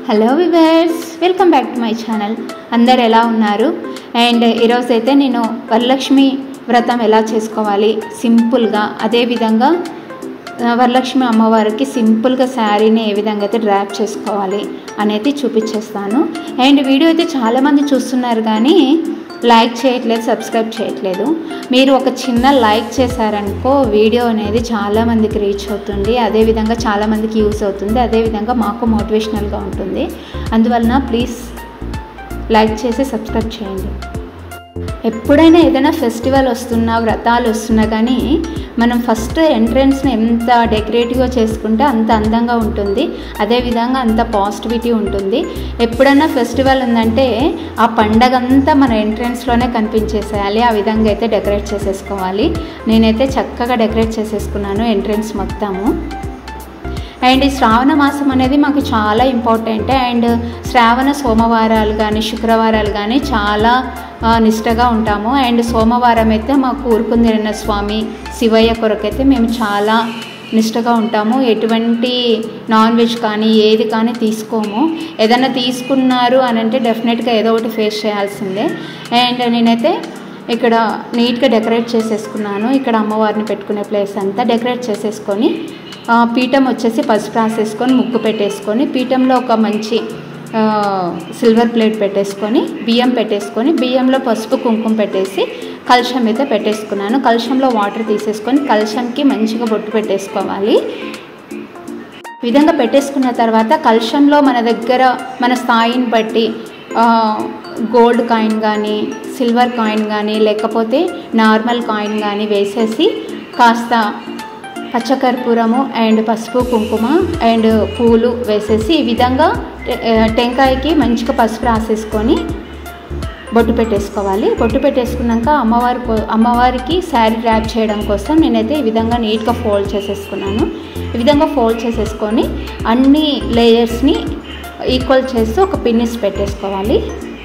hello viewers welcome back to my channel అందరు ఎలా ఉన్నారు అండ్ ఈరోజు అయితే నేను వరలక్ష్మి వ్రతం ఎలా చేసుకోవాలి సింపుల్గా అదేవిధంగా ఆ, వరలక్ష్మి అమ్మవారికి సింపుల్గా శారీని ఏ విధంగా అయితే డ్రాప్ చేసుకోవాలి అనేది చూపించేస్తాను అండ్ వీడియో అయితే చాలామంది చూస్తున్నారు కానీ లైక్ చేయట్లేదు సబ్స్క్రైబ్ చేయట్లేదు మీరు ఒక చిన్న లైక్ చేశారనుకో వీడియో అనేది చాలామందికి రీచ్ అవుతుంది అదేవిధంగా చాలామందికి యూస్ అవుతుంది అదేవిధంగా మాకు మోటివేషనల్గా ఉంటుంది అందువలన ప్లీజ్ లైక్ చేసి సబ్స్క్రైబ్ చేయండి ఎప్పుడైనా ఏదైనా ఫెస్టివల్ వస్తున్నా వ్రతాలు వస్తున్నా కానీ మనం ఫస్ట్ ఎంట్రన్స్ని ఎంత డెకరేటివ్గా చేసుకుంటే అంత అందంగా ఉంటుంది అదేవిధంగా అంత పాజిటివిటీ ఉంటుంది ఎప్పుడైనా ఫెస్టివల్ ఉందంటే ఆ పండగ అంతా మన ఎంట్రన్స్లోనే కనిపించేసేయాలి ఆ విధంగా అయితే డెకరేట్ చేసేసుకోవాలి నేనైతే చక్కగా డెకరేట్ చేసేసుకున్నాను ఎంట్రన్స్ మొత్తము అండ్ ఈ శ్రావణ మాసం అనేది మాకు చాలా ఇంపార్టెంట్ అండ్ శ్రావణ సోమవారాలు కానీ శుక్రవారాలు కానీ చాలా ఆ, నిష్టగా ఉంటాము అండ్ సోమవారం అయితే మాకు ఊరుకుందిరిన స్వామి శివయ్య కొరకైతే మేము చాలా నిష్టగా ఉంటాము ఎటువంటి నాన్ వెజ్ కానీ ఏది కానీ తీసుకోము ఏదైనా తీసుకున్నారు అని అంటే డెఫినెట్గా ఏదో ఒకటి ఫేస్ చేయాల్సిందే అండ్ నేనైతే ఇక్కడ నీట్గా డెకరేట్ చేసేసుకున్నాను ఇక్కడ అమ్మవారిని పెట్టుకునే ప్లేస్ అంతా డెకరేట్ చేసేసుకొని ఆ, పీఠం వచ్చేసి పసుపు రాసేసుకొని ముగ్గు పెట్టేసుకొని పీఠంలో ఒక మంచి ఆ, సిల్వర్ ప్లేట్ పెట్టేసుకొని బియ్యం పెట్టేసుకొని బియ్యంలో పసుపు కుంకుమ పెట్టేసి కలశం అయితే పెట్టేసుకున్నాను కలశంలో వాటర్ తీసేసుకొని కలశంకి మంచిగా బొట్టు పెట్టేసుకోవాలి ఈ విధంగా పెట్టేసుకున్న తర్వాత కలశంలో మన దగ్గర మన స్థాయిని బట్టి ఆ, గోల్డ్ కాయిన్ కానీ సిల్వర్ కాయిన్ కానీ లేకపోతే నార్మల్ కాయిన్ కానీ వేసేసి కాస్త పచ్చకర్పూరము అండ్ పసుపు కుంకుమ అండ్ పూలు వేసేసి ఈ విధంగా ఆ, టెంకాయకి మంచిగా పసుపు రాసేసుకొని బొట్టు పెట్టేసుకోవాలి బొట్టు పెట్టేసుకున్నాక అమ్మవారి కో- అమ్మవారికి శారీ ర్యాప్ చేయడం కోసం నేనైతే ఈ విధంగా నీట్గా ఫోల్డ్ చేసేసుకున్నాను ఈ విధంగా ఫోల్డ్ చేసేసుకొని అన్ని లేయర్స్ని ఈక్వల్ చేస్తూ ఒక పిన్నిస్ పెట్టేసుకోవాలి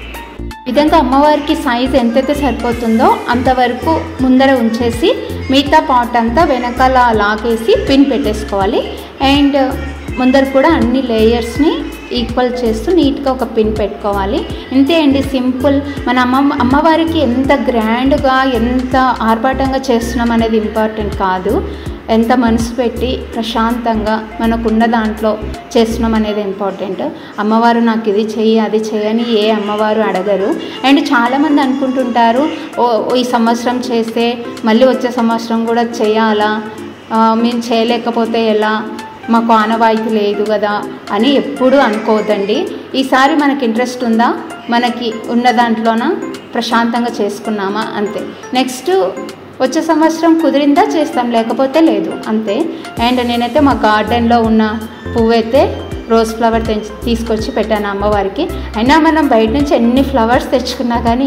ఈ విధంగా అమ్మవారికి సైజ్ ఎంతైతే సరిపోతుందో అంతవరకు ముందర ఉంచేసి మిగతా పార్ట్ అంతా వెనకాల లాగేసి పిన్ పెట్టేసుకోవాలి అండ్ ముందర కూడా అన్ని లేయర్స్ని ఈక్వల్ చేస్తూ నీట్గా ఒక పిన్ పెట్టుకోవాలి ఇంతే అండి సింపుల్ మన అమ్మ అమ్మవారికి ఎంత గ్రాండ్గా ఎంత ఆర్భాటంగా చేస్తున్నాం అనేది ఇంపార్టెంట్ కాదు ఎంత మనసు పెట్టి ప్రశాంతంగా మనకున్న దాంట్లో చేస్తున్నాం అనేది ఇంపార్టెంట్ అమ్మవారు నాకు ఇది చెయ్యి అది చేయని ఏ అమ్మవారు అడగరు అండ్ చాలామంది అనుకుంటుంటారు ఓ ఓ ఈ సంవత్సరం చేస్తే మళ్ళీ వచ్చే సంవత్సరం కూడా చేయాలా ఆ, మేము చేయలేకపోతే ఎలా మాకు ఆనవాయితీ లేదు కదా అని ఎప్పుడూ అనుకోవద్దండి ఈసారి మనకి ఇంట్రెస్ట్ ఉందా మనకి ఉన్న దాంట్లోన ప్రశాంతంగా చేసుకున్నామా అంతే నెక్స్ట్ వచ్చే సంవత్సరం కుదిరిందా చేస్తాం లేకపోతే లేదు అంతే అండ్ నేనైతే మా గార్డెన్లో ఉన్న పువ్వు అయితే రోజ్ ఫ్లవర్ తెంచి తీసుకొచ్చి పెట్టాను అమ్మవారికి అయినా మనం బయట నుంచి ఎన్ని ఫ్లవర్స్ తెచ్చుకున్నా కానీ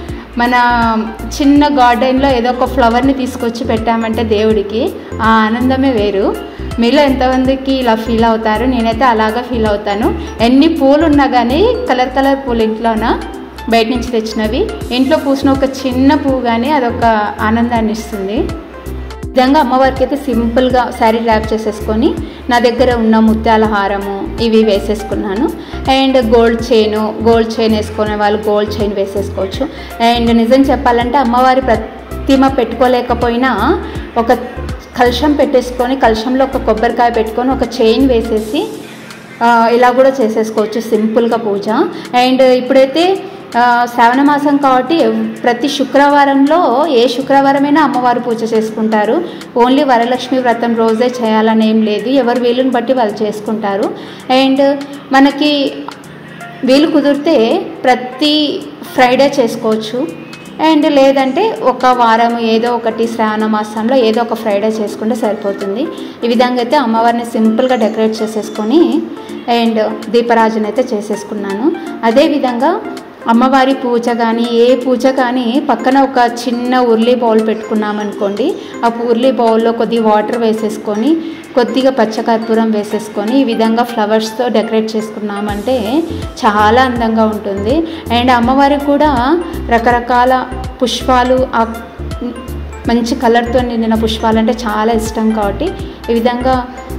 మన చిన్న గార్డెన్లో ఏదో ఒక ఫ్లవర్ని తీసుకొచ్చి పెట్టామంటే దేవుడికి ఆ ఆనందమే వేరు మీలో ఎంతమందికి ఇలా ఫీల్ అవుతారు నేనైతే అలాగా ఫీల్ అవుతాను ఎన్ని పూలు ఉన్నా కానీ కలర్ కలర్ పూలు ఇంట్లోన బయట నుంచి తెచ్చినవి ఇంట్లో పూసిన ఒక చిన్న పువ్వు కానీ అదొక ఆనందాన్ని ఇస్తుంది ఈ విధంగా అమ్మవారికి అయితే సింపుల్గా శారీ ర్యాప్ చేసేసుకొని నా దగ్గర ఉన్న ముత్యాల హారము ఇవి వేసేసుకున్నాను and gold chain gold chain వేసుకునే వాళ్ళు గోల్డ్ చైన్ వేసేసుకోవచ్చు అండ్ నిజం చెప్పాలంటే అమ్మవారి ప్రతిమ పెట్టుకోలేకపోయినా ఒక కలశం పెట్టేసుకొని కలశంలో ఒక కొబ్బరికాయ పెట్టుకొని ఒక చైన్ వేసేసి ఆ, ఇలా కూడా చేసేసుకోవచ్చు సింపుల్గా పూజ అండ్ ఇప్పుడైతే ఆ, శ్రావణ మాసం కాబట్టి ఎవ్- ప్రతి శుక్రవారంలో ఏ శుక్రవారమైనా అమ్మవారు పూజ చేసుకుంటారు ఓన్లీ వరలక్ష్మి వ్రతం రోజే చేయాలని ఏం లేదు ఎవరు వీలుని బట్టి వాళ్ళు చేసుకుంటారు అండ్ మనకి వీలు కుదిరితే ప్రతి ఫ్రైడే చేసుకోవచ్చు అండ్ లేదంటే ఒక వారం ఏదో ఒకటి శ్రావణ మాసంలో ఏదో ఒక ఫ్రైడే చేసుకుంటే సరిపోతుంది ఈ విధంగా అయితే అమ్మవారిని సింపుల్గా డెకరేట్ చేసేసుకొని అండ్ దీపరాజుని అయితే చేసేసుకున్నాను అదేవిధంగా అమ్మవారి పూజ కానీ ఏ పూజ కానీ పక్కన ఒక చిన్న ఉర్లీ బౌల్ పెట్టుకున్నామనుకోండి ఆ ఉర్లీ బౌల్లో కొద్దిగా వాటర్ వేసేసుకొని కొద్దిగా పచ్చకర్పూరం వేసేసుకొని ఈ విధంగా ఫ్లవర్స్తో డెకరేట్ చేసుకున్నామంటే చాలా అందంగా ఉంటుంది అండ్ అమ్మవారికి కూడా రకరకాల పుష్పాలు ఆ మంచి కలర్తో నిండిన పుష్పాలు అంటే చాలా ఇష్టం కాబట్టి ఈ విధంగా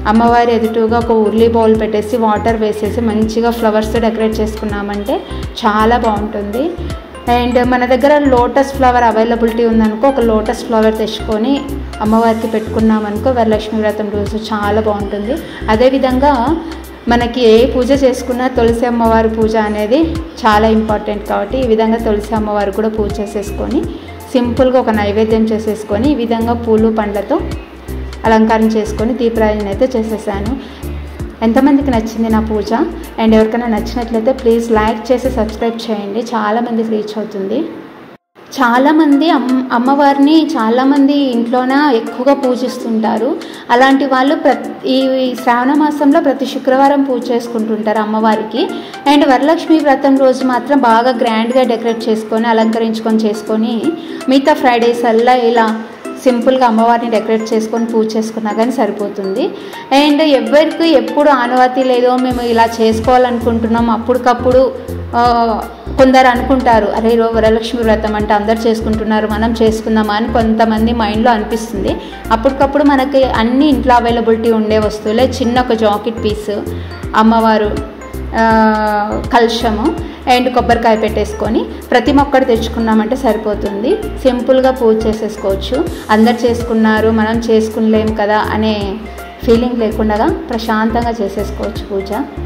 అమ్మవారి ఎదుటుగా ఒక ఉర్లీ బౌల్ పెట్టేసి వాటర్ వేసేసి మంచిగా ఫ్లవర్స్తో డెకరేట్ చేసుకున్నామంటే చాలా బాగుంటుంది అండ్ మన దగ్గర లోటస్ ఫ్లవర్ అవైలబిలిటీ ఉందనుకో ఒక లోటస్ ఫ్లవర్ తెచ్చుకొని అమ్మవారికి పెట్టుకున్నామనుకో వరలక్ష్మి వ్రతం రోజు చాలా బాగుంటుంది అదేవిధంగా మనకి ఏ పూజ చేసుకున్నా తులసి అమ్మవారి పూజ అనేది చాలా ఇంపార్టెంట్ కాబట్టి ఈ విధంగా తులసి అమ్మవారు కూడా పూజ చేసేసుకొని సింపుల్గా ఒక నైవేద్యం చేసేసుకొని ఈ విధంగా పూలు పండ్లతో అలంకారం చేసుకొని దీపరాజన అయితే చేసేసాను ఎంతమందికి నచ్చింది నా పూజ అండ్ ఎవరికైనా నచ్చినట్లయితే ప్లీజ్ లైక్ చేసి సబ్స్క్రైబ్ చేయండి చాలామందికి రీచ్ అవుతుంది చాలామంది అమ్ అమ్మవారిని చాలామంది ఇంట్లోన ఎక్కువగా పూజిస్తుంటారు అలాంటి వాళ్ళు ప్రతి ఈ శ్రావణ మాసంలో ప్రతి శుక్రవారం పూజ చేసుకుంటుంటారు అమ్మవారికి అండ్ వరలక్ష్మి వ్రతం రోజు మాత్రం బాగా గ్రాండ్గా డెకరేట్ చేసుకొని అలంకరించుకొని చేసుకొని మిగతా ఫ్రైడేస్ అల్లా ఇలా సింపుల్గా అమ్మవారిని డెకరేట్ చేసుకొని పూజ చేసుకున్నా కానీ సరిపోతుంది అండ్ ఎవరికి ఎప్పుడు ఆనవాతి లేదో మేము ఇలా చేసుకోవాలనుకుంటున్నాం అప్పటికప్పుడు ఆ, కొందరు అనుకుంటారు అరే ఈరోజు వరలక్ష్మి వ్రతం అంటే అందరు చేసుకుంటున్నారు మనం చేసుకుందామా అని కొంతమంది మైండ్లో అనిపిస్తుంది అప్పటికప్పుడు మనకి అన్ని ఇంట్లో అవైలబిలిటీ ఉండే వస్తువులే చిన్న ఒక జాకెట్ పీస్ అమ్మవారు ఆ, కలశము అండ్ కొబ్బరికాయ పెట్టేసుకొని ప్రతి మొక్కడు తెచ్చుకున్నామంటే సరిపోతుంది సింపుల్గా పూజ చేసేసుకోవచ్చు అందరు చేసుకున్నారు మనం చేసుకునలేం కదా అనే ఫీలింగ్ లేకుండా ప్రశాంతంగా చేసేసుకోవచ్చు పూజ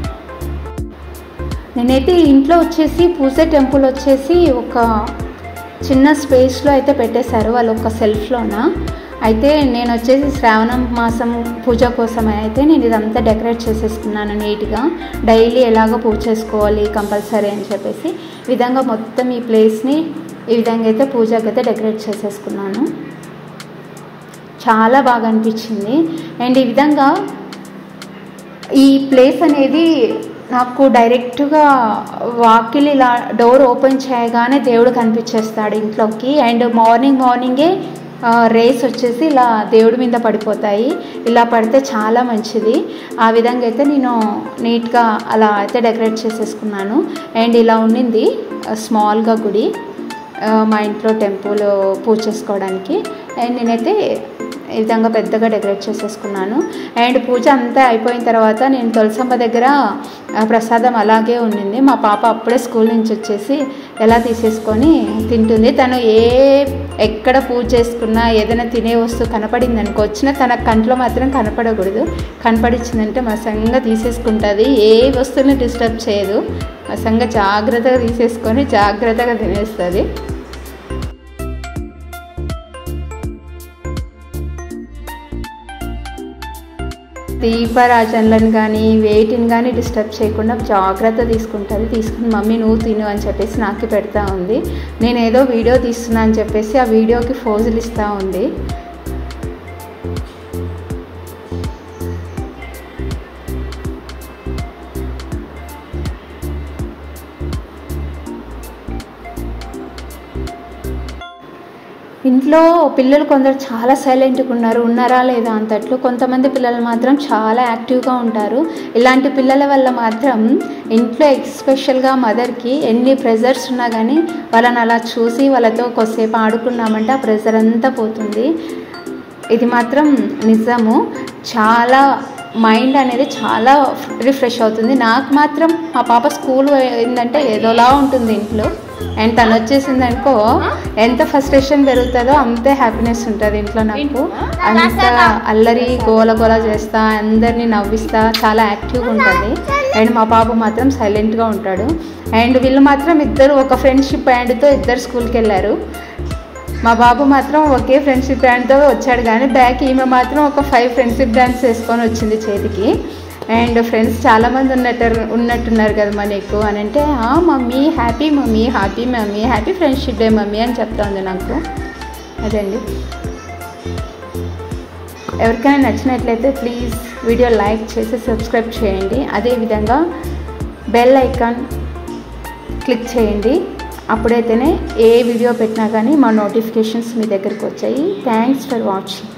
నేనైతే ఇంట్లో వచ్చేసి పూజ టెంపుల్ వచ్చేసి ఒక చిన్న స్పేస్లో అయితే పెట్టేశారు వాళ్ళు ఒక సెల్ఫ్లోన అయితే నేను వచ్చేసి శ్రావణ మాసం పూజ కోసం అయితే నేను ఇదంతా డెకరేట్ చేసేసుకున్నాను నీట్గా డైలీ ఎలాగో పూజ చేసుకోవాలి కంపల్సరీ అని చెప్పేసి ఈ విధంగా మొత్తం ఈ ప్లేస్ని ఈ విధంగా అయితే పూజకి అయితే డెకరేట్ చేసేసుకున్నాను చాలా బాగా అనిపించింది అండ్ ఈ విధంగా ఈ ప్లేస్ అనేది నాకు డైరెక్ట్గా వాకిలి ఇలా డోర్ ఓపెన్ చేయగానే దేవుడు కనిపించేస్తాడు ఇంట్లోకి అండ్ మార్నింగ్ మార్నింగే రేస్ వచ్చేసి ఇలా దేవుడి మీద పడిపోతాయి ఇలా పడితే చాలా మంచిది ఆ విధంగా అయితే నేను నీట్గా అలా అయితే డెకరేట్ చేసేసుకున్నాను అండ్ ఇలా ఉండింది స్మాల్గా గుడి ఆ, మా ఇంట్లో టెంపుల్ పూజ చేసుకోవడానికి అండ్ నేనైతే ఈ విధంగా పెద్దగా డెకరేట్ చేసేసుకున్నాను అండ్ పూజ అంతా అయిపోయిన తర్వాత నేను తులసమ్మ దగ్గర ఆ, ప్రసాదం అలాగే ఉండింది మా పాప అప్పుడే స్కూల్ నుంచి వచ్చేసి ఎలా తీసేసుకొని తింటుంది తను ఏ ఎక్కడ పూజ చేసుకున్నా ఏదైనా తినే వస్తువు కనపడింది అనుకో వచ్చినా తన కంట్లో మాత్రం కనపడకూడదు కనపడించిందంటే మసంగా తీసేసుకుంటుంది ఏ వస్తువుని డిస్టర్బ్ చేయదు మసంగా జాగ్రత్తగా తీసేసుకొని జాగ్రత్తగా తినేస్తుంది దీపరాజన్లను కానీ వేటిని కానీ డిస్టర్బ్ చేయకుండా జాగ్రత్త తీసుకుంటుంది తీసుకుని మమ్మీ నువ్వు తిను అని చెప్పేసి నాకు పెడతా ఉంది నేను ఏదో వీడియో తీస్తున్నా అని చెప్పేసి ఆ వీడియోకి ఫోజులు ఇస్తూ ఉంది ఇంట్లో పిల్లలు కొందరు చాలా సైలెంట్గా ఉన్నారు ఉన్నారా లేదా అంతట్లు కొంతమంది పిల్లలు మాత్రం చాలా యాక్టివ్గా ఉంటారు ఇలాంటి పిల్లల వల్ల మాత్రం ఇంట్లో ఎస్పెషల్గా మదర్కి ఎన్ని ప్రెజర్స్ ఉన్నా కానీ వాళ్ళని అలా చూసి వాళ్ళతో కొద్దిసేపు ఆడుకున్నామంటే ఆ ప్రెజర్ అంతా పోతుంది ఇది మాత్రం నిజము చాలా మైండ్ అనేది చాలా రిఫ్రెష్ అవుతుంది నాకు మాత్రం మా పాప స్కూల్ పోయిందంటే ఏదోలా ఉంటుంది ఇంట్లో అండ్ తను వచ్చేసింది అనుకో ఎంత ఫ్రస్ట్రేషన్ పెరుగుతుందో అంతే హ్యాపీనెస్ ఉంటుంది ఇంట్లో నాకు అంత అల్లరి గోల గోల చేస్తా అందరినీ నవ్విస్తా చాలా యాక్టివ్గా ఉంటుంది అండ్ మా బాబు మాత్రం సైలెంట్గా ఉంటాడు అండ్ వీళ్ళు మాత్రం ఇద్దరు ఒక ఫ్రెండ్షిప్ బ్యాండ్తో ఇద్దరు స్కూల్కి వెళ్ళారు మా బాబు మాత్రం ఒకే ఫ్రెండ్షిప్ బ్యాండ్తో వచ్చాడు కానీ బ్యాక్ ఈమె మాత్రం ఒక ఫైవ్ ఫ్రెండ్షిప్ బ్యాండ్స్ వేసుకొని వచ్చింది చేతికి అండ్ ఫ్రెండ్స్ చాలామంది ఉన్నట్టు ఉన్నట్టున్నారు కదా మా నీకు అని అంటే "ఆ, mummy happy mummy happy mummy happy friendship day mummy అని చెప్తోంది నాకు అదండి ఎవరికైనా నచ్చినట్లయితే ప్లీజ్ వీడియో లైక్ చేసి సబ్స్క్రైబ్ చేయండి అదేవిధంగా బెల్ ఐకాన్ క్లిక్ చేయండి అప్పుడైతేనే ఏ వీడియో పెట్టినా కానీ మా నోటిఫికేషన్స్ మీ దగ్గరికి వచ్చాయి థ్యాంక్స్ ఫర్ వాచింగ్